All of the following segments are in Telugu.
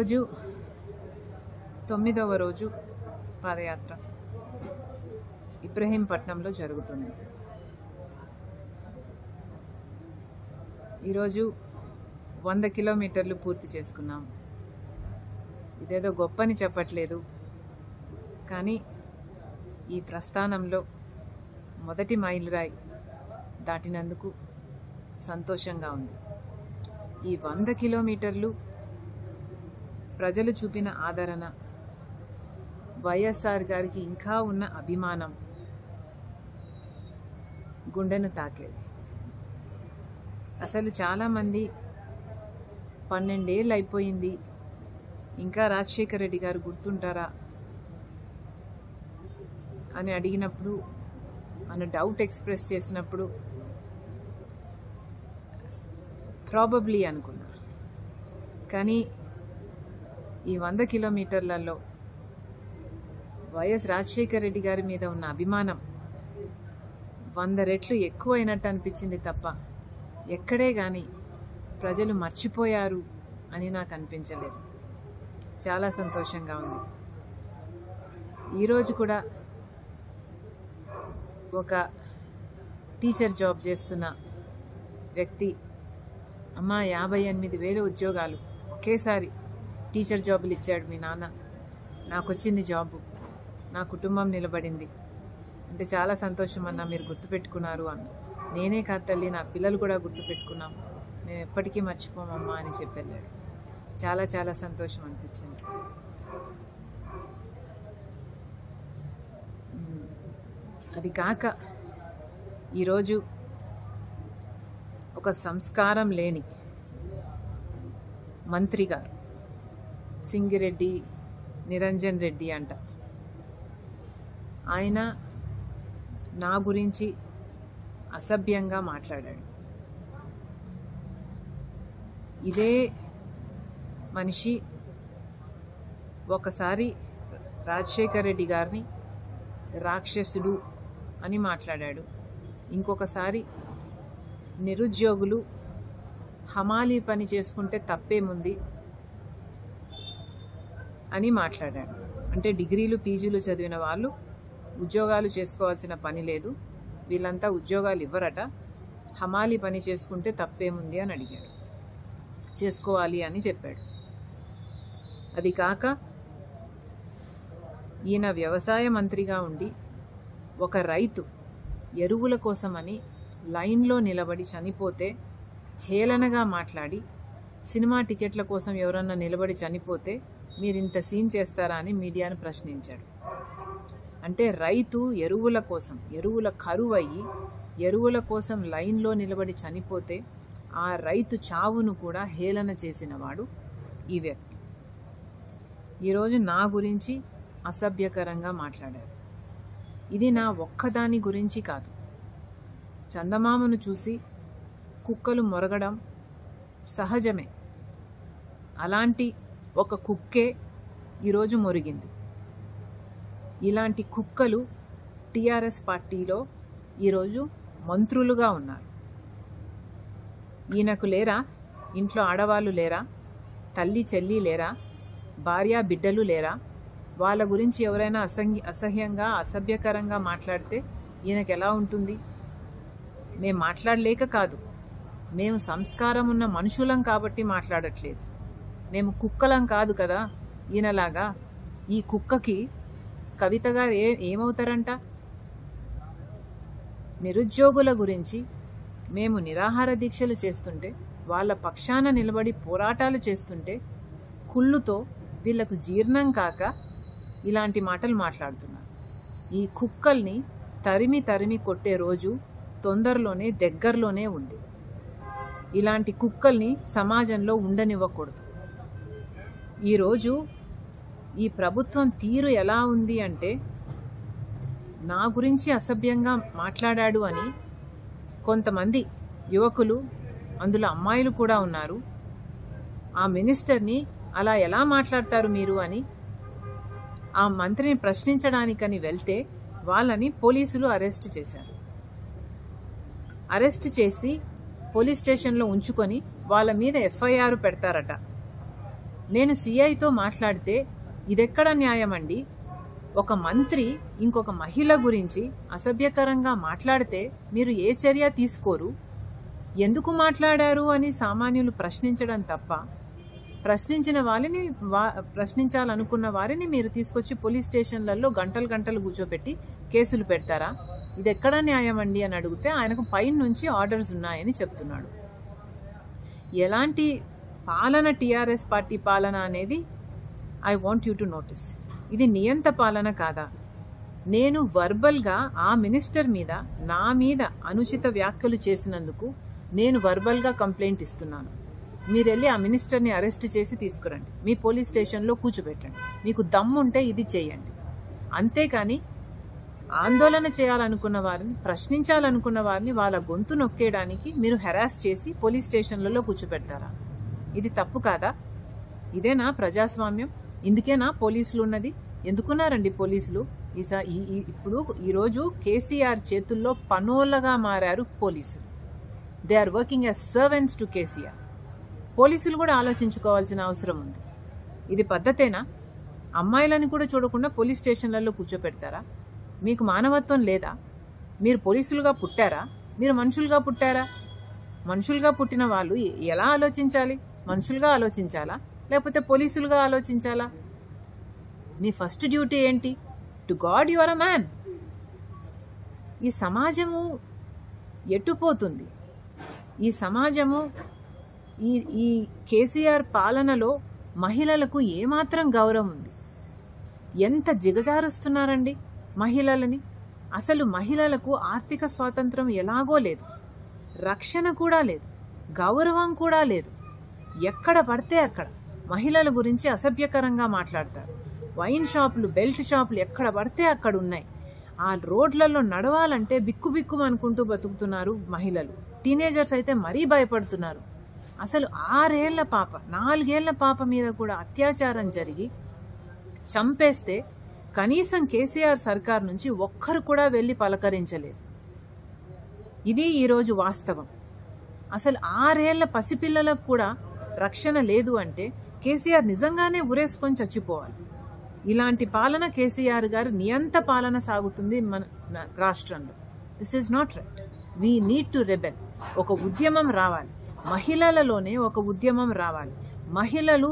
ఈరోజు తొమ్మిదవ రోజు పాదయాత్ర ఇబ్రహీంపట్నంలో జరుగుతుంది ఈరోజు వంద కిలోమీటర్లు పూర్తి చేసుకున్నాం ఇదేదో గొప్పని చెప్పట్లేదు కానీ ఈ ప్రస్థానంలో మొదటి మైలురాయి దాటినందుకు సంతోషంగా ఉంది ఈ వంద కిలోమీటర్లు ప్రజలు చూపిన ఆదరణ వైఎస్ఆర్ గారికి ఇంకా ఉన్న అభిమానం గుండెను తాకేది అసలు చాలామంది పన్నెండేళ్ళు అయిపోయింది ఇంకా రాజశేఖర రెడ్డి గారు గుర్తుంటారా అని అడిగినప్పుడు మన డౌట్ ఎక్స్ప్రెస్ చేసినప్పుడు ప్రాబబ్లీ అనుకున్నారు కానీ ఈ వంద కిలోమీటర్లలో వైఎస్ రాజశేఖర రెడ్డి గారి మీద ఉన్న అభిమానం వంద రెట్లు ఎక్కువైనట్టు అనిపించింది తప్ప ఎక్కడే కానీ ప్రజలు మర్చిపోయారు అని నాకు అనిపించలేదు చాలా సంతోషంగా ఉంది ఈరోజు కూడా ఒక టీచర్ జాబ్ చేస్తున్న వ్యక్తి అమ్మ యాభై ఎనిమిది వేలు ఉద్యోగాలు ఒకేసారి టీచర్ జాబులు ఇచ్చాడు మీ నాన్న నాకు వచ్చింది జాబు నా కుటుంబం నిలబడింది అంటే చాలా సంతోషం అన్న మీరు గుర్తుపెట్టుకున్నారు అన్న నేనే కాదు తల్లి నా పిల్లలు కూడా గుర్తుపెట్టుకున్నాం మేము ఎప్పటికీ మర్చిపోమమ్మా అని చెప్పి వెళ్ళాడు చాలా చాలా సంతోషం అనిపించింది ఉమ్, అది కాక ఈరోజు ఒక సంస్కారం లేని మంత్రి గారు సింగిరెడ్డి నిరంజన్ రెడ్డి అంట ఆయన నా గురించి అసభ్యంగా మాట్లాడాడు ఇదే మనిషి ఒకసారి రాజశేఖర్ రెడ్డి గారిని రాక్షసుడు అని మాట్లాడాడు ఇంకొకసారి నిరుద్యోగులు హమాలీ పని చేసుకుంటే తప్పేముంది అని మాట్లాడాడు అంటే డిగ్రీలు పీజీలు చదివిన వాళ్ళు ఉద్యోగాలు చేసుకోవాల్సిన పని లేదు వీళ్ళంతా ఉద్యోగాలు ఇవ్వరట హమాలీ పని చేసుకుంటే తప్పేముంది అని అడిగాడు చేసుకోవాలి అని చెప్పాడు అది కాక ఈయన వ్యవసాయ మంత్రిగా ఉండి ఒక రైతు ఎరువుల కోసమని లైన్లో నిలబడి చనిపోతే హేళనగా మాట్లాడి సినిమా టికెట్ల కోసం ఎవరన్నా నిలబడి చనిపోతే మీరు ఇంత సీన్ చేస్తారా అని మీడియాను ప్రశ్నించాడు అంటే రైతు ఎరువుల కోసం ఎరువుల కరువు అయ్యి ఎరువుల కోసం లైన్లో నిలబడి చనిపోతే ఆ రైతు చావును కూడా హేళన చేసినవాడు ఈ వ్యక్తి ఈరోజు నా గురించి అసభ్యకరంగా మాట్లాడారు ఇది నా ఒక్కదాని గురించి కాదు చందమామను చూసి కుక్కలు మొరగడం సహజమే అలాంటి ఒక కుక్కే ఈరోజు మొరిగింది ఇలాంటి కుక్కలు టీఆర్ఎస్ పార్టీలో ఈరోజు మంత్రులుగా ఉన్నారు ఈయనకు లేరా ఇంట్లో ఆడవాళ్ళు లేరా తల్లి చెల్లి లేరా భార్య బిడ్డలు లేరా వాళ్ళ గురించి ఎవరైనా అసంగి అసహ్యంగా అసభ్యకరంగా మాట్లాడితే ఈయనకు ఎలా ఉంటుంది మేము మాట్లాడలేక కాదు మేము సంస్కారం ఉన్న మనుషులం కాబట్టి మాట్లాడట్లేదు మేము కుక్కలం కాదు కదా ఈయనలాగా ఈ కుక్కకి కవిత గారు ఏ ఏమవుతారంట నిరుద్యోగుల గురించి మేము నిరాహార దీక్షలు చేస్తుంటే వాళ్ళ పక్షాన నిలబడి పోరాటాలు చేస్తుంటే కుళ్ళుతో వీళ్ళకు జీర్ణం కాక ఇలాంటి మాటలు మాట్లాడుతున్నారు ఈ కుక్కల్ని తరిమి తరిమి కొట్టే రోజు తొందరలోనే దగ్గరలోనే ఉంది ఇలాంటి కుక్కల్ని సమాజంలో ఉండనివ్వకూడదు ఈరోజు ఈ ప్రభుత్వం తీరు ఎలా ఉంది అంటే నా గురించి అసభ్యంగా మాట్లాడాడు అని కొంతమంది యువకులు అందులో అమ్మాయిలు కూడా ఉన్నారు ఆ మినిస్టర్ని అలా ఎలా మాట్లాడతారు మీరు అని ఆ మంత్రిని ప్రశ్నించడానికని వెళ్తే వాళ్ళని పోలీసులు అరెస్ట్ చేశారు అరెస్ట్ చేసి పోలీస్ స్టేషన్లో ఉంచుకొని వాళ్ళ మీద ఎఫ్ఐఆర్ పెడతారట నేను సిఐతో మాట్లాడితే ఇదెక్కడ న్యాయం అండి ఒక మంత్రి ఇంకొక మహిళ గురించి అసభ్యకరంగా మాట్లాడితే మీరు ఏ చర్య తీసుకోరు ఎందుకు మాట్లాడారు అని సామాన్యులు ప్రశ్నించడం తప్ప ప్రశ్నించిన వారిని వా ప్రశ్నించాలనుకున్న వారిని మీరు తీసుకొచ్చి పోలీస్ స్టేషన్లలో గంటలు గంటలు కూర్చోపెట్టి కేసులు పెడతారా ఇది ఎక్కడ న్యాయం అండి అని అడిగితే ఆయనకు పైన నుంచి ఆర్డర్స్ ఉన్నాయని చెప్తున్నాడు ఎలాంటి పాలన టీఆర్ఎస్ పార్టీ పాలన అనేది I want you to notice ఇది నియంత పాలన కాదా నేను వర్బల్గా ఆ మినిస్టర్ మీద నా మీద అనుచిత వ్యాఖ్యలు చేసినందుకు నేను వర్బల్గా కంప్లైంట్ ఇస్తున్నాను మీరు వెళ్ళి ఆ మినిస్టర్ని అరెస్ట్ చేసి తీసుకురండి మీ పోలీస్ స్టేషన్లో కూర్చోబెట్టండి మీకు దమ్ముంటే ఇది చేయండి అంతేకాని ఆందోళన చేయాలనుకున్న వారిని ప్రశ్నించాలనుకున్న వారిని వాళ్ళ గొంతు నొక్కేయడానికి మీరు హెరాస్ చేసి పోలీస్ స్టేషన్లలో కూర్చోబెడతారా ఇది తప్పు కాదా ఇదేనా ప్రజాస్వామ్యం ఇందుకేనా పోలీసులు ఉన్నది ఎందుకున్నారండి పోలీసులు ఈసా ఈ- ఈ- ఇప్పుడు ఈరోజు కేసీఆర్ చేతుల్లో పనోళ్ళగా మారారు పోలీసులు they are working as servants to KCR పోలీసులు కూడా ఆలోచించుకోవాల్సిన అవసరం ఉంది ఇది పద్ధతేనా అమ్మాయిలని కూడా చూడకుండా పోలీస్ స్టేషన్లలో కూర్చోపెడతారా మీకు మానవత్వం లేదా మీరు పోలీసులుగా పుట్టారా మీరు మనుషులుగా పుట్టారా మనుషులుగా పుట్టిన వాళ్ళు ఎ- ఎలా ఆలోచించాలి మనుషులుగా ఆలోచించాలా లేకపోతే పోలీసులుగా ఆలోచించాలా మీ ఫస్ట్ డ్యూటీ ఏంటి to God you are a man ఈ సమాజము ఎట్టుపోతుంది ఈ సమాజము ఈ ఈ కేసీఆర్ పాలనలో మహిళలకు ఏమాత్రం గౌరవం ఉంది ఎంత దిగజారుస్తున్నారండి మహిళలని అసలు మహిళలకు ఆర్థిక స్వాతంత్రం ఎలాగో లేదు రక్షణ కూడా లేదు గౌరవం కూడా లేదు ఎక్కడ పడితే అక్కడ మహిళల గురించి అసభ్యకరంగా మాట్లాడతారు వైన్ షాపులు బెల్ట్ షాపులు ఎక్కడ పడితే అక్కడ ఉన్నాయి ఆ రోడ్లలో నడవాలంటే బిక్కు బిక్కు అనుకుంటూ బతుకుతున్నారు మహిళలు టీనేజర్స్ అయితే మరీ భయపడుతున్నారు అసలు ఆరేళ్ల పాప నాలుగేళ్ల పాప మీద కూడా అత్యాచారం జరిగి చంపేస్తే కనీసం కేసీఆర్ సర్కార్ నుంచి ఒక్కరు కూడా వెళ్ళి పలకరించలేదు ఇది ఈరోజు వాస్తవం అసలు ఆరేళ్ల పసిపిల్లలకు కూడా రక్షణ లేదు అంటే కేసీఆర్ నిజంగానే ఉరేసుకొని చచ్చిపోవాలి ఇలాంటి పాలన కేసీఆర్ గారు నియంత పాలన సాగుతుంది మన న- రాష్ట్రంలో this is not right we need to rebel ఒక ఉద్యమం రావాలి మహిళలలోనే ఒక ఉద్యమం రావాలి మహిళలు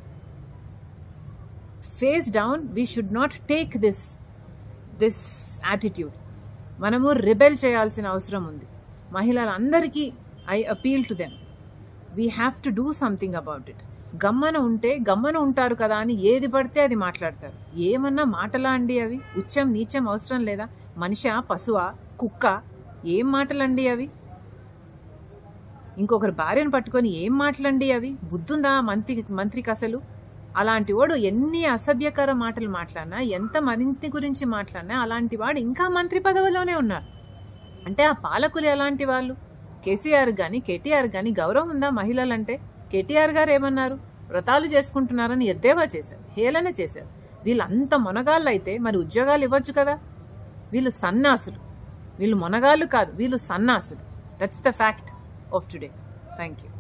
face down we should not take this this attitude మనము రిబెల్ చేయాల్సిన అవసరం ఉంది మహిళలందరికీ I appeal to them we have to do something about it గమ్మన ఉంటే గమ్మన ఉంటారు కదా అని ఏది పడితే అది మాట్లాడతారు ఏమన్నా మాటలా అండి అవి ఉచ్చం నీచం అవసరం లేదా మనిషా పశువా కుక్క ఏం మాటలండి అవి ఇంకొకరు భార్యను పట్టుకొని ఏం మాటలండి అవి బుద్ధుందా మంత్రి మంత్రికి అసలు అలాంటి వాడు ఎన్ని అసభ్యకర మాటలు మాట్లాడినా ఎంత మరింత గురించి మాట్లాడినా అలాంటి వాడు ఇంకా మంత్రి పదవిలోనే ఉన్నారు అంటే ఆ పాలకులు ఎలాంటి వాళ్ళు కేసీఆర్ కానీ కేటీఆర్ కానీ గౌరవం ఉందా మహిళలంటే కేటీఆర్ గారు ఏమన్నారు వ్రతాలు చేసుకుంటున్నారని ఎద్దేవా చేశారు హేళన చేశారు వీళ్ళంత మొనగాళ్ళు అయితే మరి ఉద్యోగాలు ఇవ్వచ్చు కదా వీళ్ళు సన్నాసులు వీళ్ళు మొనగాళ్ళు కాదు వీళ్ళు సన్నాసులు that's the fact of today thank you